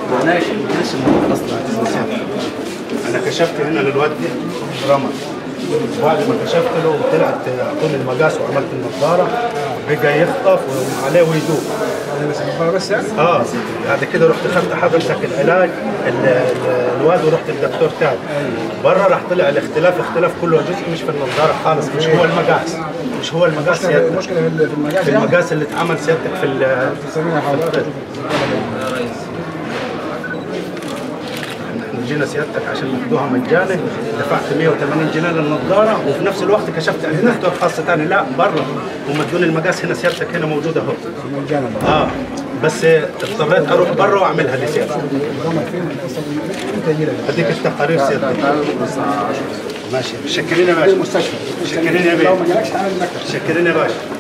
معناش ليش الموضوع اصلا انا كشفت هنا للواد رمى بعد ما كشفت له طلعت اعطوني المقاس وعملت النظاره بقى يخطف وعليه ويدوب بس يعني اه بعد كده رحت اخذت حضرتك العلاج ال- ال- الواد ورحت للدكتور تاني بره راح طلع الاختلاف اختلاف كله جزء مش في النظاره خالص مش هو المقاس مش هو المقاس سيادتك المشكله في في المجال في يعني المقاس اللي اتعمل سيادتك في ال- تسميها حوالات احنا جينا سيادتك عشان ناخدوها مجانا دفعت 180 جنيه للنظاره وفي نفس الوقت كشفت عند دكتور خاص ثاني لا بره هم ادوني المقاس هنا سيادتك هنا موجوده اهو مجانا اه بس اضطريت اروح بره واعملها لسيادتك نظامك فين اصلا انت يجي لك اديك التقارير سيادتك ماشي شكرين يا في باشا المستشفى شكرين يا لو بيه ما جالكش تعال المكتب شكرين يا باشا